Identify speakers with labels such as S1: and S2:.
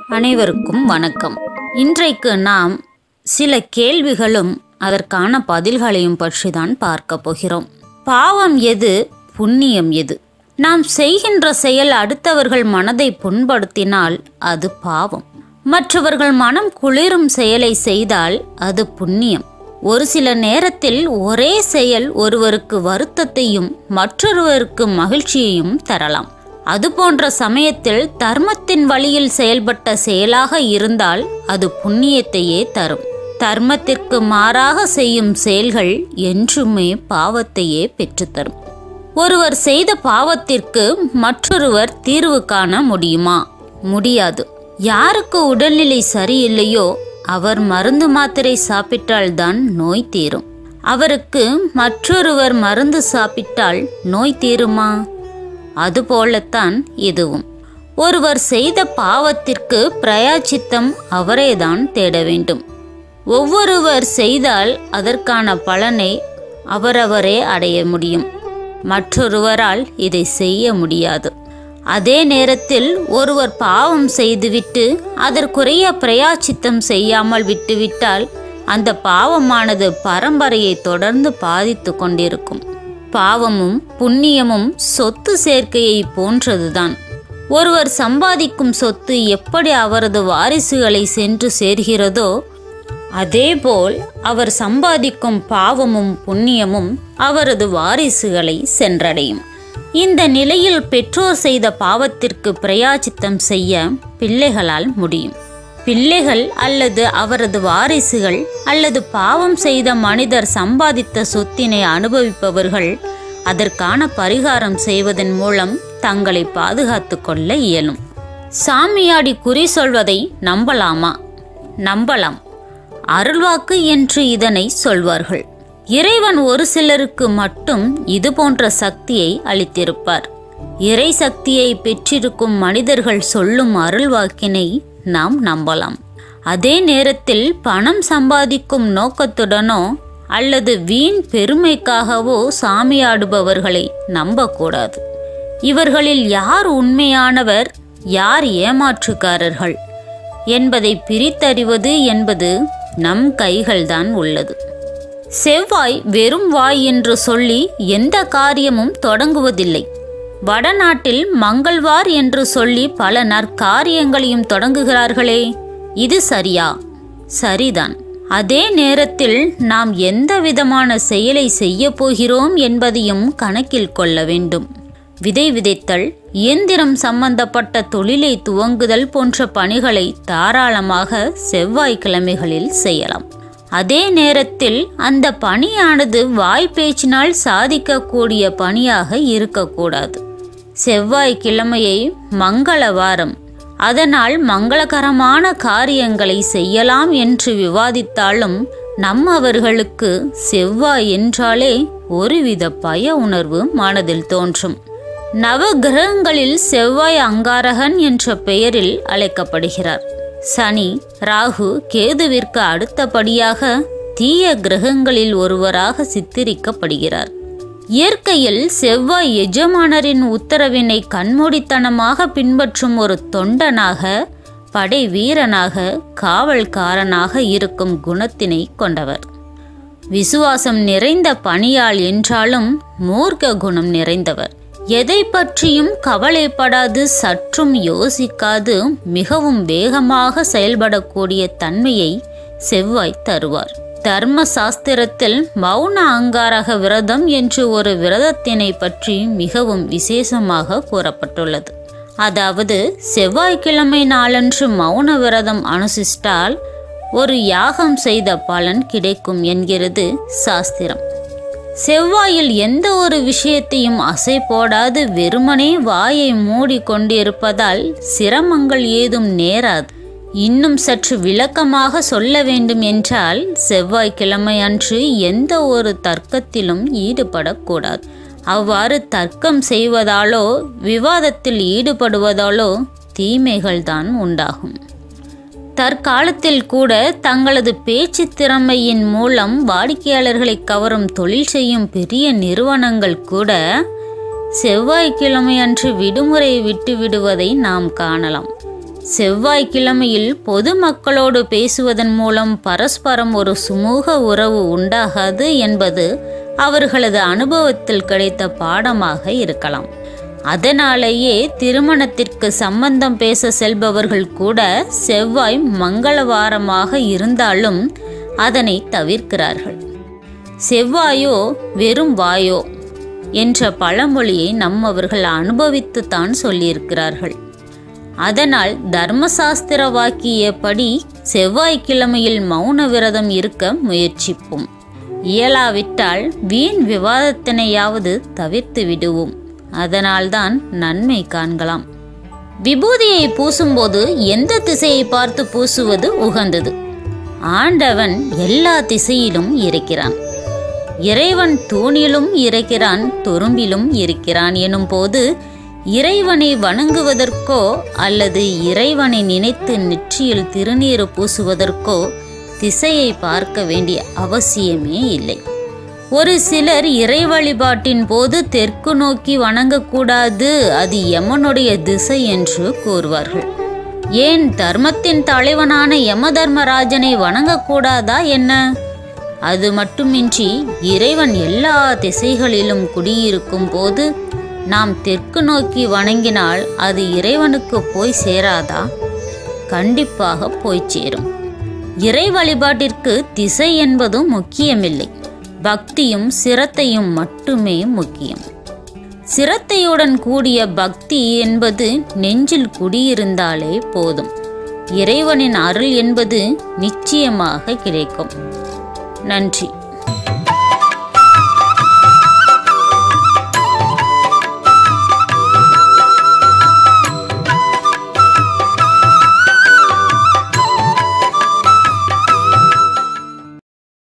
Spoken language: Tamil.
S1: அனைவருக்கும் வணக்கம் இன்றைக்கு நாம் சில கேள்விகளும் அதற்கான பதில்களையும் பற்றி தான் பார்க்க போகிறோம் பாவம் எது புண்ணியம் எது நாம் செய்கின்ற செயல் அடுத்தவர்கள் மனதை புண்படுத்தினால் அது பாவம் மற்றவர்கள் மனம் குளிரும் செயலை செய்தால் அது புண்ணியம் ஒரு சில நேரத்தில் ஒரே செயல் ஒருவருக்கு வருத்தத்தையும் மற்றொருவருக்கு மகிழ்ச்சியையும் தரலாம் அதுபோன்ற சமயத்தில் தர்மத்தின் வழியில் செயல்பட்ட செயலாக இருந்தால் அது புண்ணியத்தையே தரும் தர்மத்திற்கு மாறாக செய்யும் செயல்கள் என்றுமே பாவத்தையே பெற்றுத்தரும் ஒருவர் செய்த பாவத்திற்கு மற்றொருவர் தீர்வு காண முடியுமா முடியாது யாருக்கு உடல்நிலை சரியில்லையோ அவர் மருந்து மாத்திரை சாப்பிட்டால்தான் நோய் தீரும் அவருக்கு மற்றொருவர் மருந்து சாப்பிட்டால் நோய் தீருமா அதுபோலத்தான் இதுவும் ஒருவர் செய்த பாவத்திற்கு பிரயாச்சித்தம் அவரேதான் தேட வேண்டும் ஒவ்வொருவர் செய்தால் அதற்கான பலனை அவரவரே அடைய முடியும் மற்றொருவரால் இதை செய்ய முடியாது அதே நேரத்தில் ஒருவர் பாவம் செய்துவிட்டு அதற்குரிய பிரயாச்சித்தம் செய்யாமல் விட்டுவிட்டால் அந்த பாவமானது பரம்பரையை தொடர்ந்து பாதித்து கொண்டிருக்கும் பாவமும் புண்ணியமும் சொத்து சேர்க்கையை போன்றதுதான் ஒருவர் சம்பாதிக்கும் சொத்து எப்படி அவரது வாரிசுகளை சென்று சேர்கிறதோ அதேபோல் அவர் சம்பாதிக்கும் பாவமும் புண்ணியமும் அவரது வாரிசுகளை சென்றடையும் இந்த நிலையில் பெற்றோர் செய்த பாவத்திற்கு பிரயாச்சித்தம் செய்ய பிள்ளைகளால் முடியும் பிள்ளைகள் அல்லது அவரது வாரிசுகள் அல்லது பாவம் செய்த மனிதர் சம்பாதித்த சொத்தினை அனுபவிப்பவர்கள் அதற்கான பரிகாரம் செய்வதன் மூலம் தங்களை பாதுகாத்து கொள்ள இயலும் சாமியாடி குறி சொல்வதை நம்பலாமா நம்பலாம் அருள்வாக்கு என்று இதனை சொல்வார்கள் இறைவன் ஒரு சிலருக்கு மட்டும் இது போன்ற சக்தியை அளித்திருப்பார் இறை சக்தியை பெற்றிருக்கும் மனிதர்கள் சொல்லும் அருள்வாக்கினை நாம் நம்பலாம் அதே நேரத்தில் பணம் சம்பாதிக்கும் நோக்கத்துடனோ அல்லது வீண் பெருமைக்காகவோ சாமியாடுபவர்களை நம்பக்கூடாது இவர்களில் யார் உண்மையானவர் யார் ஏமாற்றுக்காரர்கள் என்பதை பிரித்தறிவது என்பது நம் கைகள்தான் உள்ளது செவ்வாய் வெறும் வாய் என்று சொல்லி எந்த காரியமும் தொடங்குவதில்லை வடநாட்டில் மங்கள்வார் என்று சொல்லி பல நற்காரியங்களையும் தொடங்குகிறார்களே இது சரியா சரிதான் அதே நேரத்தில் நாம் எந்த விதமான செயலை செய்ய போகிறோம் என்பதையும் கணக்கில் கொள்ள வேண்டும் விதை விதைத்தல் இயந்திரம் சம்பந்தப்பட்ட தொழிலை துவங்குதல் போன்ற பணிகளை தாராளமாக செவ்வாய்க்கிழமைகளில் செய்யலாம் அதே நேரத்தில் அந்த பணியானது வாய்ப்பேச்சினால் சாதிக்கக்கூடிய பணியாக இருக்கக்கூடாது செவ்வாய்க்கிழமையை மங்கள வாரம் அதனால் மங்களகரமான காரியங்களை செய்யலாம் என்று விவாதித்தாலும் நம்மவர்களுக்கு செவ்வாய் என்றாலே ஒருவித பய உணர்வு மனதில் தோன்றும் நவ கிரகங்களில் செவ்வாய் அங்காரகன் என்ற பெயரில் அழைக்கப்படுகிறார் சனி ராகு கேதுவிற்கு அடுத்தபடியாக தீய கிரகங்களில் ஒருவராக சித்தரிக்கப்படுகிறார் இயற்கையில் செவ்வாய் எஜமானரின் உத்தரவினை கண்மூடித்தனமாக பின்பற்றும் ஒரு தொண்டனாக படை வீரனாக காவல்காரனாக இருக்கும் குணத்தினை கொண்டவர் விசுவாசம் நிறைந்த பணியாள் என்றாலும் மூர்க்க குணம் நிறைந்தவர் எதை பற்றியும் கவலைப்படாது சற்றும் யோசிக்காது மிகவும் வேகமாக செயல்படக்கூடிய தன்மையை செவ்வாய் தருவார் தர்ம சாஸ்திரத்தில் மௌன அங்காரக விரதம் என்று ஒரு விரதத்தினை பற்றி மிகவும் விசேஷமாக கூறப்பட்டுள்ளது அதாவது செவ்வாய்க்கிழமை நாளன்று மௌன விரதம் அனுசிஷ்டால் ஒரு யாகம் செய்த பலன் கிடைக்கும் என்கிறது சாஸ்திரம் செவ்வாயில் எந்த ஒரு விஷயத்தையும் அசை போடாது வெறுமனே வாயை மூடி கொண்டிருப்பதால் சிரமங்கள் ஏதும் நேராது இன்னும் சற்று விளக்கமாக சொல்ல வேண்டும் என்றால் செவ்வாய்க்கிழமை அன்று எந்த ஒரு தர்க்கத்திலும் ஈடுபடக்கூடாது அவ்வாறு தர்க்கம் செய்வதாலோ விவாதத்தில் ஈடுபடுவதாலோ தீமைகள்தான் உண்டாகும் தற்காலத்தில் கூட தங்களது பேச்சு திறமையின் மூலம் வாடிக்கையாளர்களை கவரும் தொழில் செய்யும் பெரிய நிறுவனங்கள் கூட செவ்வாய்க்கிழமை அன்று விடுமுறை விட்டு விடுவதை நாம் காணலாம் செவ்வாய்க்கிழமையில் பொதுமக்களோடு பேசுவதன் மூலம் பரஸ்பரம் ஒரு சுமூக உறவு உண்டாகாது என்பது அவர்களது அனுபவத்தில் கிடைத்த பாடமாக இருக்கலாம் அதனாலேயே திருமணத்திற்கு சம்பந்தம் பேச செல்பவர்கள் கூட செவ்வாய் மங்களவாரமாக இருந்தாலும் அதனை தவிர்க்கிறார்கள் செவ்வாயோ வெறும் வாயோ என்ற பழமொழியை நம்மவர்கள் அனுபவித்துத்தான் சொல்லியிருக்கிறார்கள் அதனால் தர்மசாஸ்திர வாக்கியப்படி செவ்வாய்க்கிழமையில் மௌன விரதம் இருக்க முயற்சிப்போம் இயலாவிட்டால் வீண் விவாதத்தினையாவது தவிர்த்து விடுவோம் அதனால்தான் நன்மை காண்கலாம் விபூதியை பூசும்போது எந்த திசையை பார்த்து பூசுவது உகந்தது ஆண்டவன் எல்லா திசையிலும் இருக்கிறான் இறைவன் தூணிலும் இருக்கிறான் துரும்பிலும் இருக்கிறான் எனும் போது இறைவனை வணங்குவதற்கோ அல்லது இறைவனை நினைத்து நெற்றியில் திருநீர் பூசுவதற்கோ திசையை பார்க்க வேண்டிய அவசியமே இல்லை ஒரு சிலர் இறை வழிபாட்டின் போது தெற்கு நோக்கி வணங்கக்கூடாது அது யமனுடைய திசை என்று கூறுவார்கள் ஏன் தர்மத்தின் தலைவனான யம தர்மராஜனை வணங்கக்கூடாதா என்ன அது மட்டுமின்றி இறைவன் எல்லா திசைகளிலும் குடியிருக்கும் போது நாம் தெற்கு நோக்கி வணங்கினால் அது இறைவனுக்கு போய் சேராதா கண்டிப்பாக போய் சேரும் இறை வழிபாட்டிற்கு திசை என்பதும் முக்கியமில்லை பக்தியும் சிரத்தையும் மட்டுமே முக்கியம் சிரத்தையுடன் கூடிய பக்தி என்பது நெஞ்சில் குடியிருந்தாலே போதும் இறைவனின் அருள் என்பது நிச்சயமாக கிடைக்கும் நன்றி